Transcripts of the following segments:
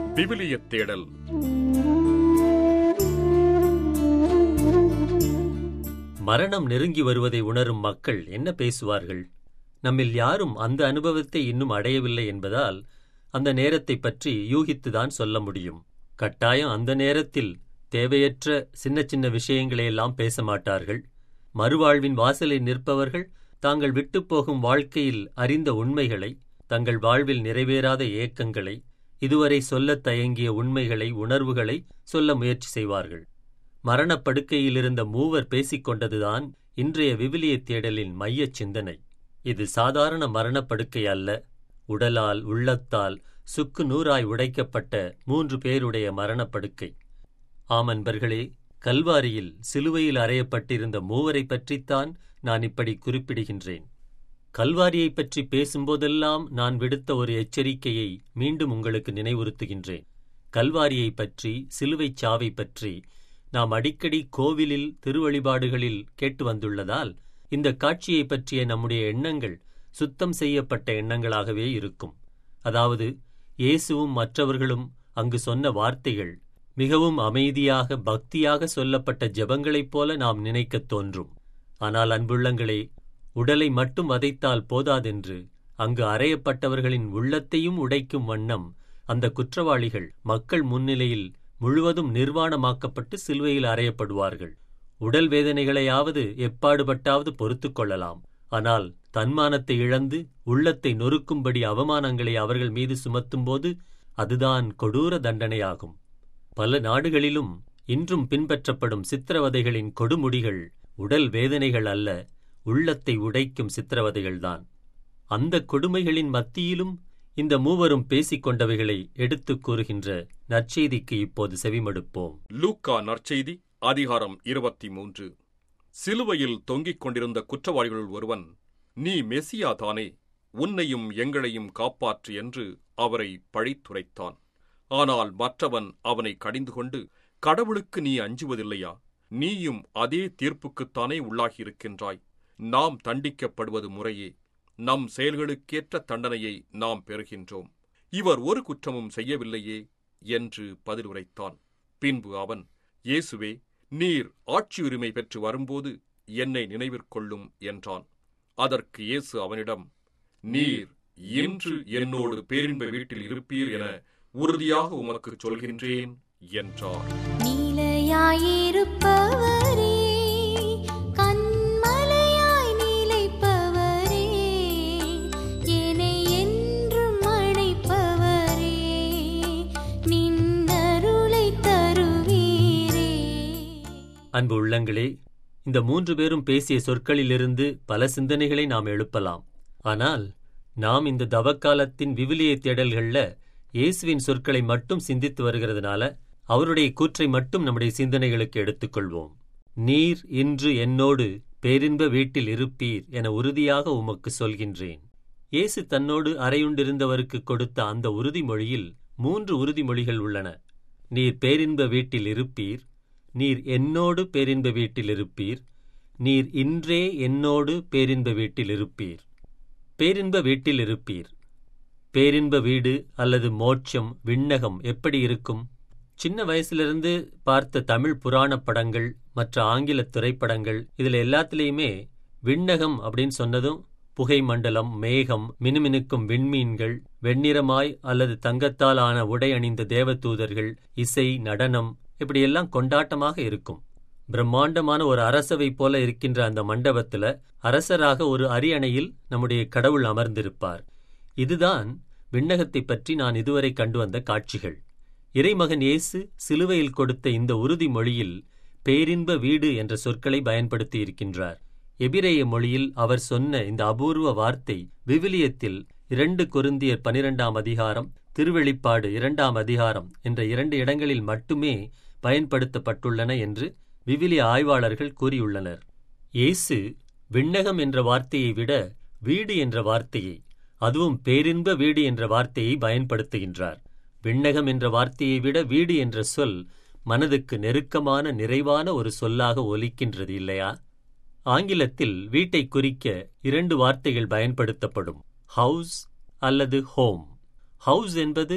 விவிலியத் தேடல் மரணம் நெருங்கி வருவதை உணரும் மக்கள் என்ன பேசுவார்கள் நம்மில் யாரும் அந்த அனுபவத்தை இன்னும் அடையவில்லை என்பதால் அந்த நேரத்தைப் பற்றி யூகித்துதான் சொல்ல முடியும் கட்டாயம் அந்த நேரத்தில் தேவையற்ற சின்ன சின்ன விஷயங்களையெல்லாம் பேச மாட்டார்கள் மறுவாழ்வின் வாசலில் நிற்பவர்கள் தாங்கள் விட்டுப்போகும் வாழ்க்கையில் அறிந்த உண்மைகளை தங்கள் வாழ்வில் நிறைவேறாத ஏக்கங்களை இதுவரை சொல்லத் தயங்கிய உண்மைகளை உணர்வுகளை சொல்ல முயற்சி செய்வார்கள் மரணப்படுக்கையில் இருந்த மூவர் பேசிக் கொண்டதுதான் இன்றைய விவிலிய தேடலின் மையச் சிந்தனை இது சாதாரண மரணப்படுக்கை அல்ல உடலால் உள்ளத்தால் சுக்கு நூறாய் உடைக்கப்பட்ட மூன்று பேருடைய மரணப்படுக்கை ஆமன்பர்களே கல்வாரியில் சிலுவையில் அறையப்பட்டிருந்த மூவரை பற்றித்தான் நான் இப்படி குறிப்பிடுகின்றேன் கல்வாரியைப் பற்றி பேசும்போதெல்லாம் நான் விடுத்த ஒரு எச்சரிக்கையை மீண்டும் உங்களுக்கு நினைவுறுத்துகின்றேன் கல்வாரியைப் பற்றி சிலுவைச் சாவை பற்றி நாம் அடிக்கடி கோவிலில் திருவழிபாடுகளில் கேட்டு வந்துள்ளதால் இந்த காட்சியைப் பற்றிய நம்முடைய எண்ணங்கள் சுத்தம் செய்யப்பட்ட எண்ணங்களாகவே இருக்கும் அதாவது இயேசுவும் மற்றவர்களும் அங்கு சொன்ன வார்த்தைகள் மிகவும் அமைதியாக பக்தியாக சொல்லப்பட்ட ஜெபங்களைப் போல நாம் நினைக்கத் தோன்றும் ஆனால் அன்புள்ளங்களே உடலை மட்டும் வதைத்தால் போதாதென்று அங்கு அறையப்பட்டவர்களின் உள்ளத்தையும் உடைக்கும் வண்ணம் அந்த குற்றவாளிகள் மக்கள் முன்னிலையில் முழுவதும் நிர்வாணமாக்கப்பட்டு சிலுவையில் அறையப்படுவார்கள் உடல் வேதனைகளையாவது எப்பாடுபட்டாவது பொறுத்துக் கொள்ளலாம் ஆனால் தன்மானத்தை இழந்து உள்ளத்தை நொறுக்கும்படி அவமானங்களை அவர்கள் மீது சுமத்தும்போது அதுதான் கொடூர தண்டனையாகும் பல நாடுகளிலும் இன்றும் பின்பற்றப்படும் சித்திரவதைகளின் கொடுமுடிகள் உடல் வேதனைகள் அல்ல உள்ளத்தை உடைக்கும் சித்திரவதைகள்தான் அந்த கொடுமைகளின் மத்தியிலும் இந்த மூவரும் பேசிக் கொண்டவைகளை எடுத்துக் கூறுகின்ற நற்செய்திக்கு இப்போது செவிமடுப்போம் லூக்கா நற்செய்தி அதிகாரம் இருபத்தி மூன்று சிலுவையில் தொங்கிக் கொண்டிருந்த குற்றவாளிகளுள் ஒருவன் நீ மெசியா தானே உன்னையும் எங்களையும் காப்பாற்று என்று அவரை பழித்துரைத்தான் ஆனால் மற்றவன் அவனை கடிந்து கொண்டு கடவுளுக்கு நீ அஞ்சுவதில்லையா நீயும் அதே தீர்ப்புக்குத்தானே உள்ளாகியிருக்கின்றாய் நாம் தண்டிக்கப்படுவது முறையே நம் செயல்களுக்கேற்ற தண்டனையை நாம் பெறுகின்றோம் இவர் ஒரு குற்றமும் செய்யவில்லையே என்று பதிலுரைத்தான் பின்பு அவன் இயேசுவே நீர் ஆட்சியுரிமை பெற்று வரும்போது என்னை நினைவிற்கொள்ளும் என்றான் அதற்கு இயேசு அவனிடம் நீர் இன்று என்னோடு பேரின்ப வீட்டில் இருப்பீர் என உறுதியாக உமக்குச் சொல்கின்றேன் என்றார் நீலையாயிருப்பவரே கண்மலையாய் நிலைப்பவரே என்னை என்றும் அழைப்பவரே நின்னருளை தருவீரே அன்பு உள்ளங்களே இந்த மூன்று பேரும் பேசிய சொற்களிலிருந்து பல சிந்தனைகளை நாம் எழுப்பலாம் ஆனால் நாம் இந்த தவக்காலத்தின் விவிலிய தேடல்கள்ல இயேசுவின் சொற்களை மட்டும் சிந்தித்து வருகிறதுனால அவருடைய கூற்றை மட்டும் நம்முடைய சிந்தனைகளுக்கு எடுத்துக்கொள்வோம் நீர் இன்று என்னோடு பேரின்ப வீட்டில் இருப்பீர் என உறுதியாக உமக்கு சொல்கின்றேன் இயேசு தன்னோடு அறையுண்டிருந்தவருக்கு கொடுத்த அந்த உறுதிமொழியில் மூன்று உறுதிமொழிகள் உள்ளன நீர் பேரின்ப வீட்டில் இருப்பீர் நீர் என்னோடு பேரின்ப வீட்டில் இருப்பீர் நீர் இன்றே என்னோடு பேரின்ப வீட்டில் இருப்பீர் பேரின்ப வீட்டில் இருப்பீர் பேரின்ப வீடு அல்லது மோட்சம் விண்ணகம் எப்படி இருக்கும் சின்ன வயசிலிருந்து பார்த்த தமிழ் புராணப் படங்கள் மற்ற ஆங்கில திரைப்படங்கள் இதுல எல்லாத்துலேயுமே விண்ணகம் அப்படின்னு சொன்னதும் புகை மண்டலம் மேகம் மினுமினுக்கும் விண்மீன்கள் வெண்ணிறமாய் அல்லது தங்கத்தால் ஆன உடை அணிந்த தேவதூதர்கள் இசை நடனம் இப்படியெல்லாம் கொண்டாட்டமாக இருக்கும் பிரம்மாண்டமான ஒரு அரசவை போல இருக்கின்ற அந்த மண்டபத்துல அரசராக ஒரு அரியணையில் நம்முடைய கடவுள் அமர்ந்திருப்பார் இதுதான் விண்ணகத்தைப் பற்றி நான் இதுவரை கண்டு வந்த காட்சிகள் இறைமகன் இயேசு சிலுவையில் கொடுத்த இந்த உறுதிமொழியில் பேரின்ப வீடு என்ற சொற்களை பயன்படுத்தி இருக்கின்றார் எபிரேய மொழியில் அவர் சொன்ன இந்த அபூர்வ வார்த்தை விவிலியத்தில் இரண்டு கொருந்தியர் பனிரெண்டாம் அதிகாரம் திருவெளிப்பாடு இரண்டாம் அதிகாரம் என்ற இரண்டு இடங்களில் மட்டுமே பயன்படுத்தப்பட்டுள்ளன என்று விவிலிய ஆய்வாளர்கள் கூறியுள்ளனர் இயேசு விண்ணகம் என்ற வார்த்தையை விட வீடு என்ற வார்த்தையை அதுவும் பேரின்ப வீடு என்ற வார்த்தையை பயன்படுத்துகின்றார் விண்ணகம் என்ற வார்த்தையை விட வீடு என்ற சொல் மனதுக்கு நெருக்கமான நிறைவான ஒரு சொல்லாக ஒலிக்கின்றது இல்லையா ஆங்கிலத்தில் வீட்டை குறிக்க இரண்டு வார்த்தைகள் பயன்படுத்தப்படும் ஹவுஸ் அல்லது ஹோம் ஹவுஸ் என்பது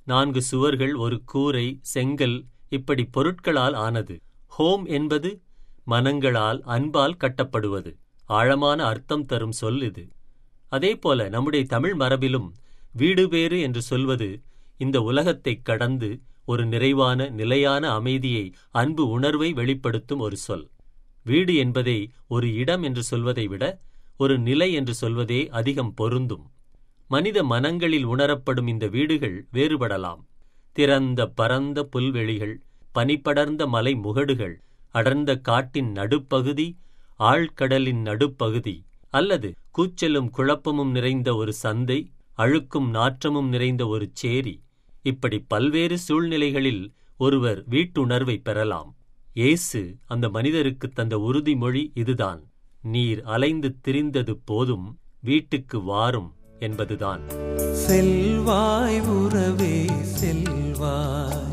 நான்கு சுவர்கள் ஒரு கூரை செங்கல் இப்படி பொருட்களால் ஆனது ஹோம் என்பது மனங்களால் அன்பால் கட்டப்படுவது ஆழமான அர்த்தம் தரும் சொல் இது அதேபோல நம்முடைய தமிழ் மரபிலும் வீடு பேறு என்று சொல்வது இந்த உலகத்தைக் கடந்து ஒரு நிறைவான நிலையான அமைதியை அன்பு உணர்வை வெளிப்படுத்தும் ஒரு சொல் வீடு என்பதை ஒரு இடம் என்று சொல்வதை விட ஒரு நிலை என்று சொல்வதே அதிகம் பொருந்தும் மனித மனங்களில் உணரப்படும் இந்த வீடுகள் வேறுபடலாம் திறந்த பரந்த புல்வெளிகள் பனிபடர்ந்த மலை முகடுகள் அடர்ந்த காட்டின் நடுப்பகுதி ஆழ்கடலின் நடுப்பகுதி அல்லது கூச்சலும் குழப்பமும் நிறைந்த ஒரு சந்தை அழுக்கும் நாற்றமும் நிறைந்த ஒரு சேரி இப்படி பல்வேறு சூழ்நிலைகளில் ஒருவர் வீட்டுணர்வை பெறலாம் இயேசு அந்த மனிதருக்கு தந்த உறுதிமொழி இதுதான் நீர் அலைந்து திரிந்தது போதும் வீட்டுக்கு வாரும் என்பதுதான் செல்வாய் உறவே செல்வாய்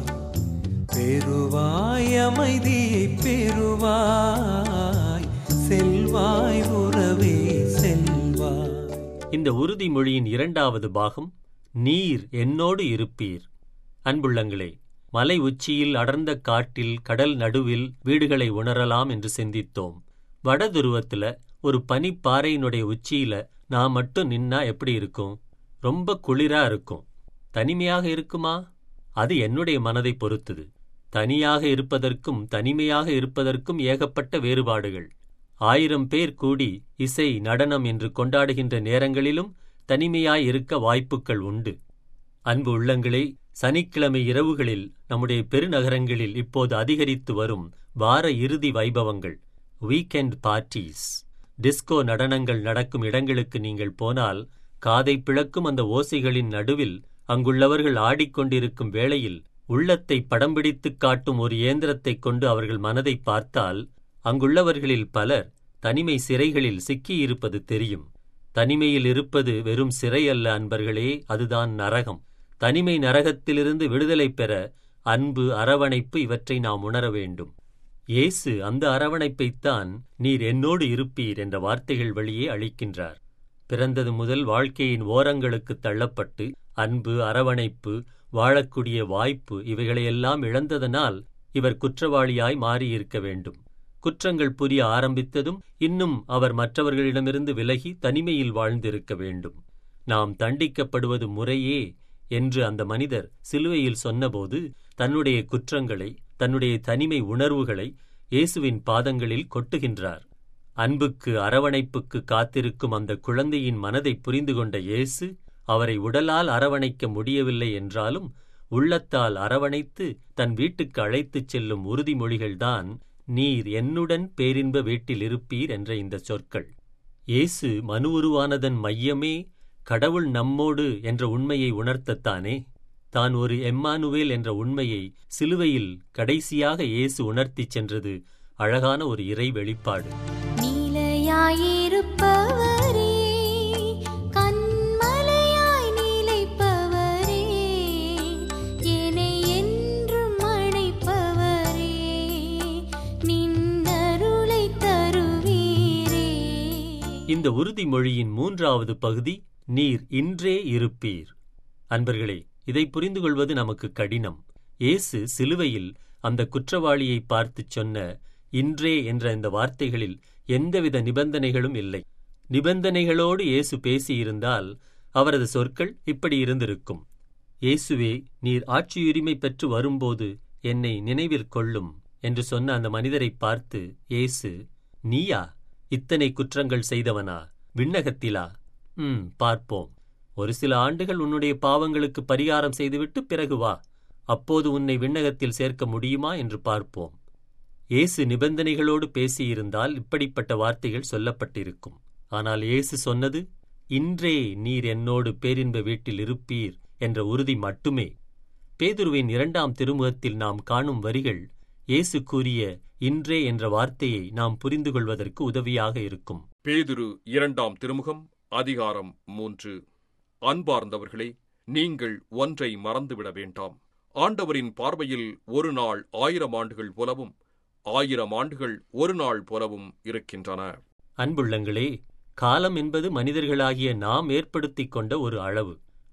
பெறுவாய் அமைதியை பெறுவாய் செல்வாய் உறவே செல்வாய் இந்த உறுதிமொழியின் இரண்டாவது பாகம் நீர் என்னோடு இருப்பீர் அன்புள்ளங்களே மலை உச்சியில் அடர்ந்த காட்டில் கடல் நடுவில் வீடுகளை உணரலாம் என்று சிந்தித்தோம் வடதுருவத்துல ஒரு பனிப்பாறையினுடைய உச்சியில நான் மட்டும் நின்னா எப்படி இருக்கும் ரொம்ப குளிரா இருக்கும் தனிமையாக இருக்குமா அது என்னுடைய மனதை பொறுத்தது தனியாக இருப்பதற்கும் தனிமையாக இருப்பதற்கும் ஏகப்பட்ட வேறுபாடுகள் ஆயிரம் பேர் கூடி இசை நடனம் என்று கொண்டாடுகின்ற நேரங்களிலும் தனிமையாய் இருக்க வாய்ப்புகள் உண்டு அன்பு உள்ளங்களே சனிக்கிழமை இரவுகளில் நம்முடைய பெருநகரங்களில் இப்போது அதிகரித்து வரும் வார இறுதி வைபவங்கள் வீக்கெண்ட் பார்ட்டீஸ் டிஸ்கோ நடனங்கள் நடக்கும் இடங்களுக்கு நீங்கள் போனால் காதை பிளக்கும் அந்த ஓசைகளின் நடுவில் அங்குள்ளவர்கள் ஆடிக்கொண்டிருக்கும் வேளையில் உள்ளத்தை படம் பிடித்துக் காட்டும் ஒரு இயந்திரத்தைக் கொண்டு அவர்கள் மனதை பார்த்தால் அங்குள்ளவர்களில் பலர் தனிமை சிறைகளில் சிக்கியிருப்பது தெரியும் தனிமையில் இருப்பது வெறும் சிறை அல்ல அன்பர்களே அதுதான் நரகம் தனிமை நரகத்திலிருந்து விடுதலை பெற அன்பு அரவணைப்பு இவற்றை நாம் உணர வேண்டும் இயேசு அந்த அரவணைப்பைத்தான் நீர் என்னோடு இருப்பீர் என்ற வார்த்தைகள் வழியே அளிக்கின்றார் பிறந்தது முதல் வாழ்க்கையின் ஓரங்களுக்கு தள்ளப்பட்டு அன்பு அரவணைப்பு வாழக்கூடிய வாய்ப்பு இவைகளையெல்லாம் இழந்ததனால் இவர் குற்றவாளியாய் மாறியிருக்க வேண்டும் குற்றங்கள் புரிய ஆரம்பித்ததும் இன்னும் அவர் மற்றவர்களிடமிருந்து விலகி தனிமையில் வாழ்ந்திருக்க வேண்டும் நாம் தண்டிக்கப்படுவது முறையே என்று அந்த மனிதர் சிலுவையில் சொன்னபோது தன்னுடைய குற்றங்களை தன்னுடைய தனிமை உணர்வுகளை இயேசுவின் பாதங்களில் கொட்டுகின்றார் அன்புக்கு அரவணைப்புக்கு காத்திருக்கும் அந்த குழந்தையின் மனதை புரிந்து கொண்ட இயேசு அவரை உடலால் அரவணைக்க முடியவில்லை என்றாலும் உள்ளத்தால் அரவணைத்து தன் வீட்டுக்கு அழைத்துச் செல்லும் உறுதிமொழிகள்தான் நீர் என்னுடன் பேரின்ப வீட்டில் இருப்பீர் என்ற இந்த சொற்கள் இயேசு மனு உருவானதன் மையமே கடவுள் நம்மோடு என்ற உண்மையை உணர்த்தத்தானே தான் ஒரு எம்மானுவேல் என்ற உண்மையை சிலுவையில் கடைசியாக இயேசு உணர்த்திச் சென்றது அழகான ஒரு இறை வெளிப்பாடு நீலையாயிருப்பவரே கண்மலையாய் நிலைப்பவரே என்னை என்றும் அழைப்பவரே நின்னருளை தருவீரே இந்த உறுதிமொழியின் மூன்றாவது பகுதி நீர் இன்றே இருப்பீர் அன்பர்களே இதை புரிந்து கொள்வது நமக்கு கடினம் இயேசு சிலுவையில் அந்த குற்றவாளியை பார்த்துச் சொன்ன இன்றே என்ற இந்த வார்த்தைகளில் எந்தவித நிபந்தனைகளும் இல்லை நிபந்தனைகளோடு இயேசு பேசியிருந்தால் அவரது சொற்கள் இப்படி இருந்திருக்கும் இயேசுவே நீர் ஆட்சியுரிமை பெற்று வரும்போது என்னை நினைவில் கொள்ளும் என்று சொன்ன அந்த மனிதரை பார்த்து இயேசு நீயா இத்தனை குற்றங்கள் செய்தவனா விண்ணகத்திலா ம் பார்ப்போம் ஒரு சில ஆண்டுகள் உன்னுடைய பாவங்களுக்கு பரிகாரம் செய்துவிட்டு பிறகு வா அப்போது உன்னை விண்ணகத்தில் சேர்க்க முடியுமா என்று பார்ப்போம் இயேசு நிபந்தனைகளோடு பேசியிருந்தால் இப்படிப்பட்ட வார்த்தைகள் சொல்லப்பட்டிருக்கும் ஆனால் இயேசு சொன்னது இன்றே நீர் என்னோடு பேரின்ப வீட்டில் இருப்பீர் என்ற உறுதி மட்டுமே பேதுருவின் இரண்டாம் திருமுகத்தில் நாம் காணும் வரிகள் இயேசு கூறிய இன்றே என்ற வார்த்தையை நாம் புரிந்து கொள்வதற்கு உதவியாக இருக்கும் பேதுரு இரண்டாம் திருமுகம் அதிகாரம் மூன்று அன்பார்ந்தவர்களே நீங்கள் ஒன்றை மறந்துவிட வேண்டாம் ஆண்டவரின் பார்வையில் ஒரு நாள் ஆயிரம் ஆண்டுகள் போலவும் ஆயிரம் ஆண்டுகள் ஒரு நாள் போலவும் இருக்கின்றன அன்புள்ளங்களே காலம் என்பது மனிதர்களாகிய நாம் ஏற்படுத்திக் கொண்ட ஒரு அளவு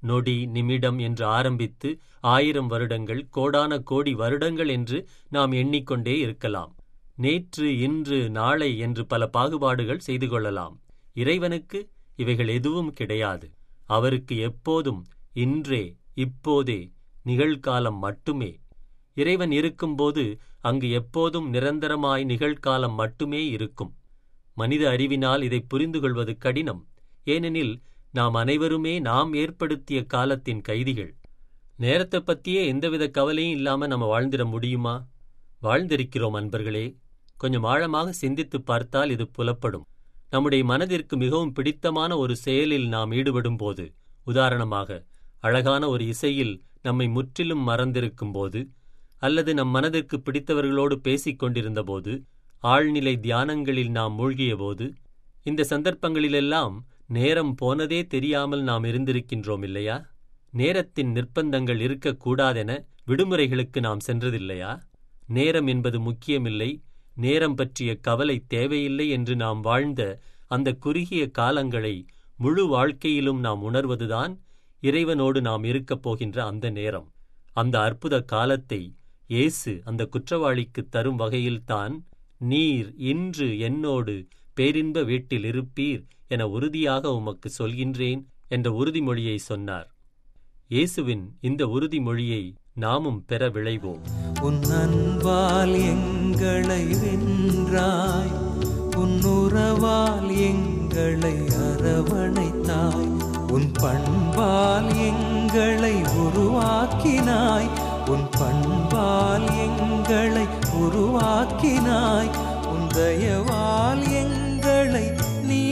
நொடி நிமிடம் என்று ஆரம்பித்து ஆயிரம் வருடங்கள் கோடான கோடி வருடங்கள் என்று நாம் எண்ணிக்கொண்டே இருக்கலாம் நேற்று இன்று நாளை என்று பல பாகுபாடுகள் செய்து கொள்ளலாம் இறைவனுக்கு இவைகள் எதுவும் கிடையாது அவருக்கு எப்போதும் இன்றே இப்போதே நிகழ்காலம் மட்டுமே இறைவன் இருக்கும்போது அங்கு எப்போதும் நிரந்தரமாய் நிகழ்காலம் மட்டுமே இருக்கும் மனித அறிவினால் இதை புரிந்து கொள்வது கடினம் ஏனெனில் நாம் அனைவருமே நாம் ஏற்படுத்திய காலத்தின் கைதிகள் நேரத்தை பத்தியே எந்தவித கவலையும் இல்லாம நம்ம வாழ்ந்திட முடியுமா வாழ்ந்திருக்கிறோம் அன்பர்களே கொஞ்சம் ஆழமாக சிந்தித்துப் பார்த்தால் இது புலப்படும் நம்முடைய மனதிற்கு மிகவும் பிடித்தமான ஒரு செயலில் நாம் ஈடுபடும் போது உதாரணமாக அழகான ஒரு இசையில் நம்மை முற்றிலும் மறந்திருக்கும் போது அல்லது நம் மனதிற்கு பிடித்தவர்களோடு பேசிக் கொண்டிருந்த போது ஆழ்நிலை தியானங்களில் நாம் மூழ்கிய போது இந்த சந்தர்ப்பங்களிலெல்லாம் நேரம் போனதே தெரியாமல் நாம் இருந்திருக்கின்றோம் இல்லையா நேரத்தின் நிர்பந்தங்கள் இருக்கக்கூடாதென விடுமுறைகளுக்கு நாம் சென்றதில்லையா நேரம் என்பது முக்கியமில்லை நேரம் பற்றிய கவலை தேவையில்லை என்று நாம் வாழ்ந்த அந்த குறுகிய காலங்களை முழு வாழ்க்கையிலும் நாம் உணர்வதுதான் இறைவனோடு நாம் இருக்கப் போகின்ற அந்த நேரம் அந்த அற்புத காலத்தை இயேசு அந்த குற்றவாளிக்குத் தரும் வகையில்தான் நீர் இன்று என்னோடு பேரின்ப வீட்டில் இருப்பீர் என உறுதியாக உமக்கு சொல்கின்றேன் என்ற உறுதிமொழியை சொன்னார் இயேசுவின் இந்த உறுதிமொழியை நாமும் பெற விளைவோம் உன் அன்பால் எங்களை வென்றாய் உன் உறவால் எங்களை அரவணைத்தாய் உன் பண்பால் எங்களை உருவாக்கினாய் உன் பண்பால் எங்களை உருவாக்கினாய் உன் தயவால் எங்களை நீ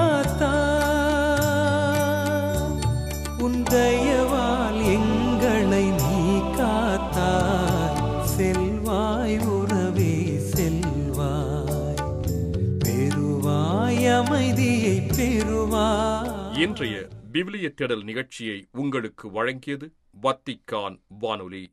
காத்தாய் உன் தயவால் எங்களை நீ காத்தாய் செல்வாய் உறவே செல்வாய் பெறுவாய் அமைதியை பெறுவாய் இன்றைய விவிலிய தேடல் நிகழ்ச்சியை உங்களுக்கு வழங்கியது வத்திக்கான் வானொலி